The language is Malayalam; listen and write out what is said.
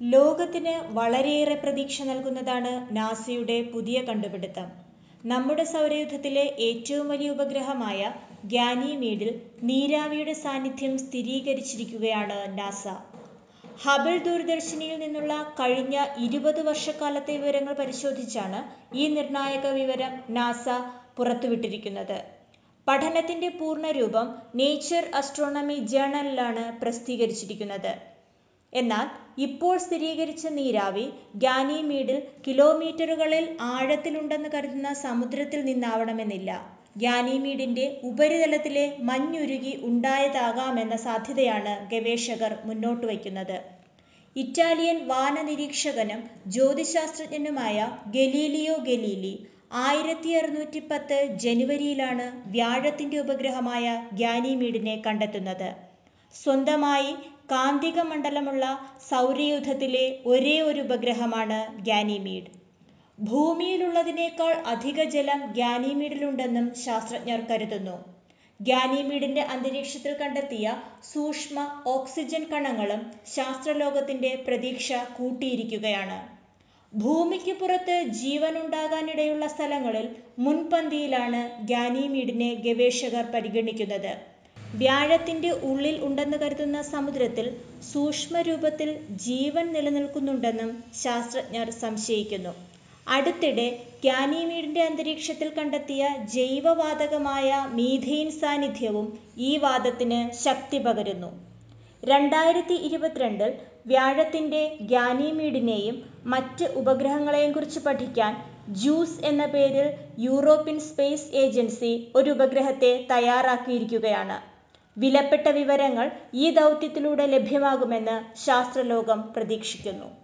ലോകത്തിന് വളരെയേറെ പ്രതീക്ഷ നൽകുന്നതാണ് നാസയുടെ പുതിയ കണ്ടുപിടുത്തം നമ്മുടെ സൗരയൂഥത്തിലെ ഏറ്റവും വലിയ ഉപഗ്രഹമായ ഗാനിമീഡിൽ നീരാവിയുടെ സാന്നിധ്യം സ്ഥിരീകരിച്ചിരിക്കുകയാണ് നാസ ഹബിൾ ദൂരദർശിനിയിൽ നിന്നുള്ള കഴിഞ്ഞ ഇരുപത് വർഷക്കാലത്തെ വിവരങ്ങൾ പരിശോധിച്ചാണ് ഈ നിർണായക വിവരം നാസ പുറത്തുവിട്ടിരിക്കുന്നത് പഠനത്തിന്റെ പൂർണ്ണരൂപം നേച്ചർ അസ്ട്രോണമി ജേണലിലാണ് പ്രസിദ്ധീകരിച്ചിരിക്കുന്നത് എന്നാൽ ഇപ്പോൾ സ്ഥിരീകരിച്ച നീരാവി ഗാനിമീഡിൽ കിലോമീറ്ററുകളിൽ ആഴത്തിലുണ്ടെന്ന് കരുതുന്ന സമുദ്രത്തിൽ നിന്നാവണമെന്നില്ല ഗാനിമീഡിന്റെ ഉപരിതലത്തിലെ മഞ്ഞുരുകി ഉണ്ടായതാകാമെന്ന സാധ്യതയാണ് ഗവേഷകർ മുന്നോട്ട് വയ്ക്കുന്നത് ഇറ്റാലിയൻ വാനനിരീക്ഷകനും ജ്യോതിശാസ്ത്രജ്ഞനുമായ ഗലീലിയോ ഗലീലി ആയിരത്തി അറുന്നൂറ്റി പത്ത് ജനുവരിയിലാണ് വ്യാഴത്തിന്റെ ഉപഗ്രഹമായ ഗാനിമീഡിനെ കണ്ടെത്തുന്നത് സ്വന്തമായി കാന്തിക മണ്ഡലമുള്ള സൗരയൂഥത്തിലെ ഒരേ ഒരു ഉപഗ്രഹമാണ് ഗാനിമീഡ് ഭൂമിയിലുള്ളതിനേക്കാൾ അധിക ജലം ഗാനിമീഡിലുണ്ടെന്നും ശാസ്ത്രജ്ഞർ കരുതുന്നു ഗാനിമീഡിന്റെ അന്തരീക്ഷത്തിൽ കണ്ടെത്തിയ സൂക്ഷ്മ ഓക്സിജൻ കണങ്ങളും ശാസ്ത്രലോകത്തിന്റെ പ്രതീക്ഷ കൂട്ടിയിരിക്കുകയാണ് ഭൂമിക്ക് പുറത്ത് ജീവനുണ്ടാകാനിടയുള്ള സ്ഥലങ്ങളിൽ മുൻപന്തിയിലാണ് ഗാനിമീഡിനെ ഗവേഷകർ പരിഗണിക്കുന്നത് വ്യാഴത്തിന്റെ ഉള്ളിൽ ഉണ്ടെന്ന് കരുതുന്ന സമുദ്രത്തിൽ സൂക്ഷ്മരൂപത്തിൽ ജീവൻ നിലനിൽക്കുന്നുണ്ടെന്നും ശാസ്ത്രജ്ഞർ സംശയിക്കുന്നു അടുത്തിടെ ഗാനിമീഡിന്റെ അന്തരീക്ഷത്തിൽ കണ്ടെത്തിയ ജൈവവാതകമായ മീഥെയിൻ സാന്നിധ്യവും ഈ വാദത്തിന് ശക്തി പകരുന്നു രണ്ടായിരത്തി ഇരുപത്തിരണ്ടിൽ വ്യാഴത്തിന്റെ ഗാനിമീഡിനെയും മറ്റ് ഉപഗ്രഹങ്ങളെയും കുറിച്ച് പഠിക്കാൻ ജൂസ് എന്ന പേരിൽ യൂറോപ്യൻ സ്പേസ് ഏജൻസി ഒരു ഉപഗ്രഹത്തെ തയ്യാറാക്കിയിരിക്കുകയാണ് വിലപ്പെട്ട വിവരങ്ങൾ ഈ ദൗത്യത്തിലൂടെ ലഭ്യമാകുമെന്ന് ശാസ്ത്രലോകം പ്രതീക്ഷിക്കുന്നു